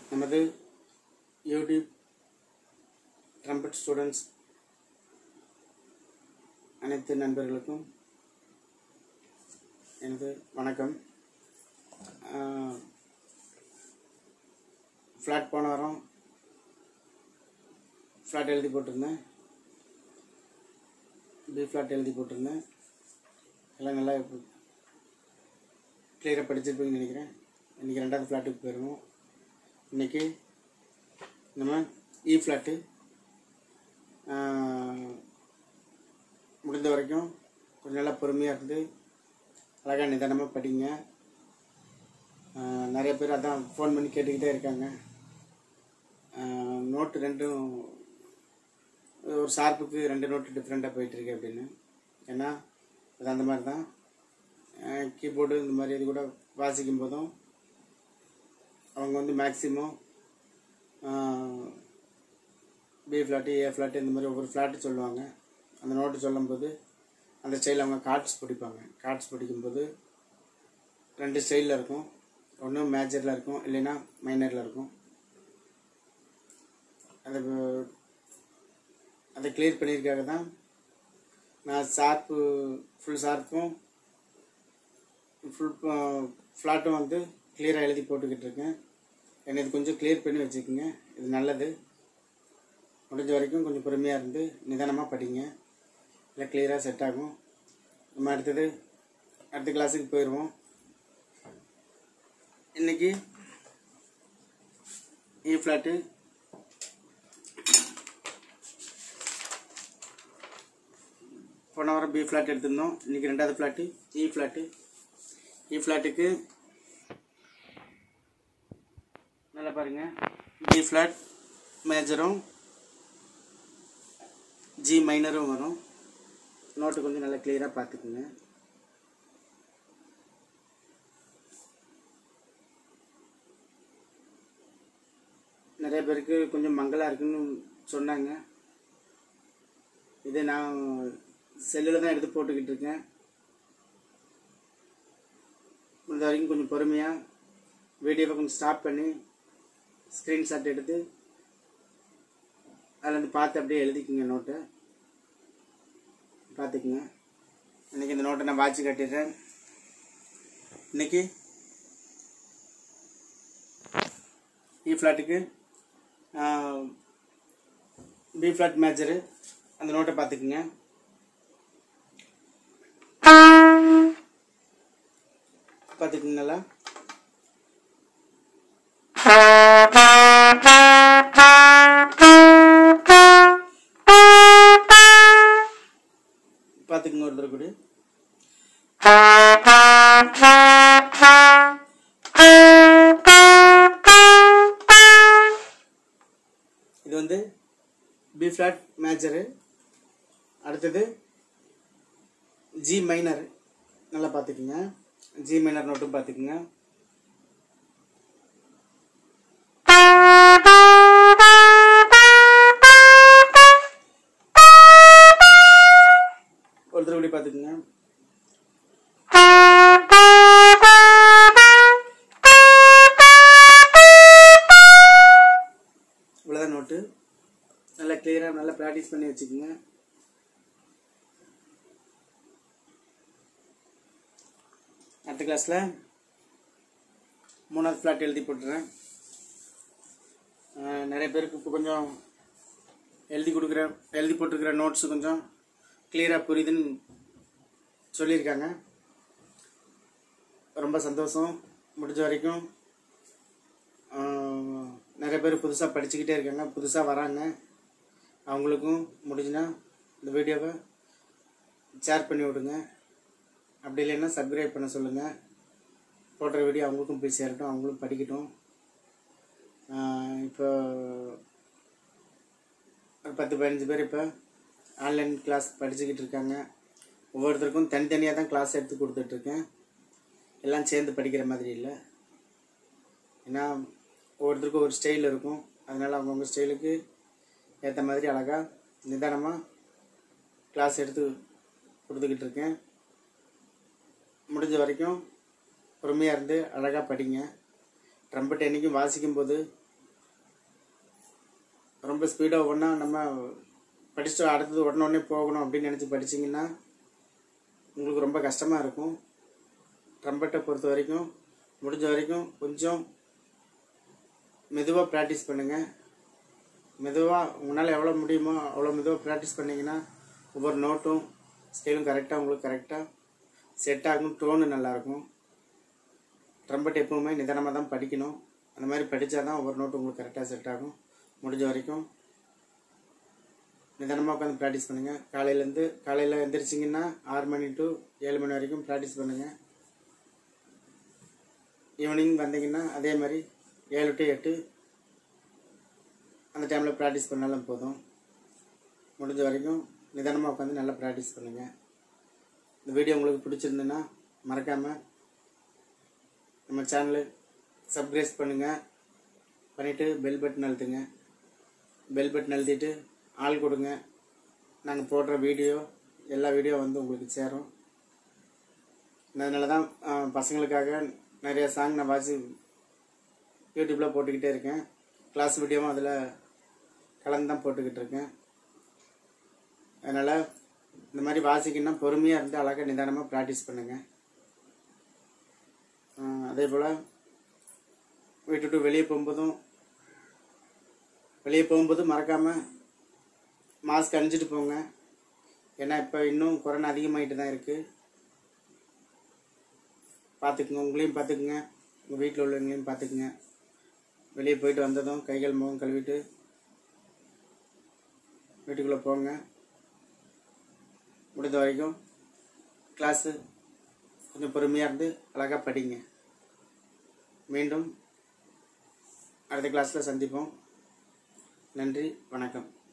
நமது YouTube trumpet students அனைத்து நண்பர்களுக்கும் எனது வணக்கம் ஃப்ளாட் போன வாரம் ஃப்ளாட் எழுதி போட்டிருந்தேன் பி ஃப்ளாட் எழுதி போட்டிருந்தேன் எல்லாம் நல்லா கிளியராக படிச்சிருப்பீங்கன்னு நினைக்கிறேன் இன்றைக்கி ரெண்டாவது ஃப்ளாட்டுக்கு போயிடுவோம் இன்றைக்கி நம்ம இ ஃப்ளாட்டு முடிந்த வரைக்கும் கொஞ்சம் நல்லா பொறுமையாக இருந்து அழகாக நிதானமாக படிங்க ஆஹ் நிறைய பேர் அதான் ஃபோன் பண்ணி கேட்டுக்கிட்டே இருக்காங்க நோட்டு ரெண்டும் ஒரு ஷார்ப்புக்கு ரெண்டு நோட்டு டிஃப்ரெண்ட்டாக போயிட்டுருக்கு அப்படின்னு ஏன்னா அது அந்த மாதிரி தான் கீபோர்டு இந்த மாதிரி இது கூட வாசிக்கும் போதும் அவங்க வந்து maximum B flat A flat இந்த மாதிரி ஒவ்வொரு ஃப்ளாட்டு சொல்லுவாங்க அந்த நோட்டு சொல்லும்போது அந்த ஸ்டைல் அவங்க கார்ட்ஸ் பிடிப்பாங்க கார்ட்ஸ் பிடிக்கும்போது ரெண்டு ஸ்டைலில் இருக்கும் ஒன்று மேஜரில் இருக்கும் இல்லைன்னா மைனரில் இருக்கும் அதை அதை கிளியர் பண்ணியிருக்காக தான் நான் ஷார்ப்பு ஃபுல் ஷார்ப்பும் ஃபுல் ஃப்ளாட்டும் வந்து கிளியராக எழுதி போட்டுக்கிட்டு இருக்கேன் என்னை இது கொஞ்சம் கிளியர் பண்ணி வச்சுக்கோங்க இது நல்லது முடிஞ்ச வரைக்கும் கொஞ்சம் பொறுமையாக இருந்து நிதானமாக படிங்க இல்லை கிளியராக செட் ஆகும் நம்ம அடுத்தது அடுத்த கிளாஸுக்கு போயிடுவோம் இன்றைக்கி இ ஃப்ளாட்டு போன வாரம் பி ஃப்ளாட் எடுத்திருந்தோம் இன்றைக்கி ரெண்டாவது ஃப்ளாட்டு இ ஃப்ளாட்டு இ ஃப்ளாட்டுக்கு நல்லா பாருங்கள் பி ஃப்ளாட் மேஜரும் ஜி மைனரும் வரும் நோட்டு கொஞ்சம் நல்லா கிளியராக பார்த்துக்குங்க நிறைய பேருக்கு கொஞ்சம் மங்கலாக இருக்குன்னு சொன்னாங்க இதை நான் செல்லில் தான் எடுத்து போட்டுக்கிட்டு இருக்கேன் முடிஞ்ச வரைக்கும் கொஞ்சம் பொறுமையாக வீடியோவை கொஞ்சம் ஸ்டாப் பண்ணி ஸ்க்ரீன்ஷாட் எடுத்து அதில் வந்து பார்த்து அப்படியே எழுதிக்குங்க நோட்டை பார்த்துக்குங்க இன்றைக்கி இந்த நோட்டை நான் வாட்சி கட்டிடுறேன் இன்றைக்கி இ ஃப்ளாட்டுக்கு பி ஃப்ளாட் மேஜரு அந்த நோட்டை பார்த்துக்குங்க பார்த்துக்குங்களா பார்த்துக்குங்க ஒரு தடவை கூட இது வந்து பி ஃப்ளாட் மேஜரு அடுத்தது ஜி மைனர் நல்லா பார்த்துக்குங்க ஜி மைனர் நோட்டும் பார்த்துக்குங்க ஒரு தடவை இப்படி பார்த்துக்குங்க இவ்வளோதான் நோட்டு நல்லா கிளியராக நல்லா ப்ராக்டிஸ் பண்ணி வச்சுக்கோங்க அடுத்த கிளாஸில் மூணாவது ஃப்ளாட் எழுதி போட்டுறேன் அஹ் நிறைய பேருக்கு இப்போ கொஞ்சம் எழுதி கொடுக்குற எழுதி போட்டிருக்கிற நோட்ஸ் கொஞ்சம் கிளியராக புரியுதுன்னு சொல்லியிருக்காங்க ரொம்ப சந்தோஷம் முடிஞ்ச வரைக்கும் அஹ் நிறைய பேர் புதுசாக படிச்சுக்கிட்டே இருக்காங்க புதுசாக வராங்க அவங்களுக்கும் முடிஞ்சுன்னா இந்த வீடியோவை ஷேர் பண்ணி விடுங்க அப்படி இல்லைன்னா சப்ஸ்கிரைப் பண்ண சொல்லுங்கள் போடுற வீடியோ அவங்களுக்கும் போய் சேரட்டும் அவங்களும் படிக்கட்டும் ஆஹ் இப்போ ஒரு பத்து பதினஞ்சு பேர் இப்போ ஆன்லைன் கிளாஸ் படிச்சுக்கிட்டு இருக்காங்க ஒவ்வொருத்தருக்கும் தனித்தனியாக தான் கிளாஸ் எடுத்து கொடுத்துட்ருக்கேன் எல்லாம் சேர்ந்து படிக்கிற மாதிரி இல்லை ஏன்னா ஒவ்வொருத்தருக்கும் ஒரு ஸ்டைல் இருக்கும் அதனால் அவங்கவுங்க ஸ்டைலுக்கு ஏற்ற மாதிரி அழகாக நிதானமாக கிளாஸ் எடுத்து கொடுத்துக்கிட்டு இருக்கேன் முடிஞ்ச வரைக்கும் பொறுமையாக இருந்து அழகாக படிங்க ட்ரம்பட் என்றைக்கும் வாசிக்கும் போது ரொம்ப ஸ்பீடாக ஒன்றா நம்ம படிச்சுட்டு அடுத்தது உடனே உடனே போகணும் அப்படின்னு நினச்சி படிச்சிங்கன்னா உங்களுக்கு ரொம்ப கஷ்டமாக இருக்கும் ட்ரம்பட்டை பொறுத்த வரைக்கும் முடிஞ்ச வரைக்கும் கொஞ்சம் மெதுவாக ப்ராக்டிஸ் பண்ணுங்கள் மெதுவாக உங்களால் எவ்வளோ முடியுமோ அவ்வளோ மெதுவாக ப்ராக்டிஸ் பண்ணிங்கன்னா ஒவ்வொரு நோட்டும் ஸ்கேலும் கரெக்டாக உங்களுக்கு கரெக்டாக செட் ஆகும் டோனு நல்லாயிருக்கும் ட்ரம்பட் எப்பவுமே நிதானமாக தான் படிக்கணும் அந்த மாதிரி படித்தா தான் ஒவ்வொரு நோட்டும் உங்களுக்கு கரெக்டாக செட் ஆகும் முடிஞ்ச வரைக்கும் நிதானமாக உட்காந்து ப்ராக்டிஸ் பண்ணுங்கள் காலையிலேருந்து காலையில் எந்திரிச்சிங்கன்னா ஆறு மணி டு ஏழு மணி வரைக்கும் ப்ராக்டிஸ் பண்ணுங்கள் ஈவினிங் வந்தீங்கன்னா அதே மாதிரி ஏழு டு எட்டு அந்த டைமில் ப்ராக்டிஸ் பண்ணாலும் போதும் முடிஞ்ச வரைக்கும் நிதானமாக உட்காந்து நல்லா ப்ராக்டிஸ் பண்ணுங்கள் இந்த வீடியோ உங்களுக்கு பிடிச்சிருந்துன்னா மறக்காமல் நம்ம சேனலு சப்ஸ்கிரைப் பண்ணுங்கள் பண்ணிவிட்டு பெல் பட்டன் அழுத்துங்க பெல் பட்டன் அழுத்திட்டு ஆள் கொடுங்க நாங்கள் போடுற வீடியோ எல்லா வீடியோ வந்து உங்களுக்கு சேரும் அதனால தான் ஆஹ், பசங்களுக்காக நிறைய சாங் நான் வாசி யூடியூப்பில் போட்டுக்கிட்டே இருக்கேன் கிளாஸ் வீடியோவும் அதில் கலந்து தான் போட்டுக்கிட்டு இருக்கேன் அதனால் இந்த மாதிரி வாசிக்கணும்னா பொறுமையாக இருந்து அழகாக நிதானமாக ப்ராக்டிஸ் பண்ணுங்கள் ஆஹ், அதே போல் வீட்டு விட்டு வெளியே போகும்போதும் வெளியே போகும்போது மறக்காமல் மாஸ்க் அணிஞ்சிட்டு போங்க ஏன்னா இப்போ இன்னும் கொரோனா அதிகமாகிட்டு தான் இருக்குது பார்த்துக்குங்க உங்களையும் பார்த்துக்குங்க உங்கள் வீட்டில் உள்ளவங்களையும் பார்த்துக்குங்க வெளியே போயிட்டு வந்ததும் கைகள் முகம் கழுவிட்டு வீட்டுக்குள்ளே போங்க முடிந்த வரைக்கும் கிளாஸு கொஞ்சம் பொறுமையாக இருந்து அழகாக படிங்க மீண்டும் அடுத்த கிளாஸில் சந்திப்போம் நன்றி வணக்கம்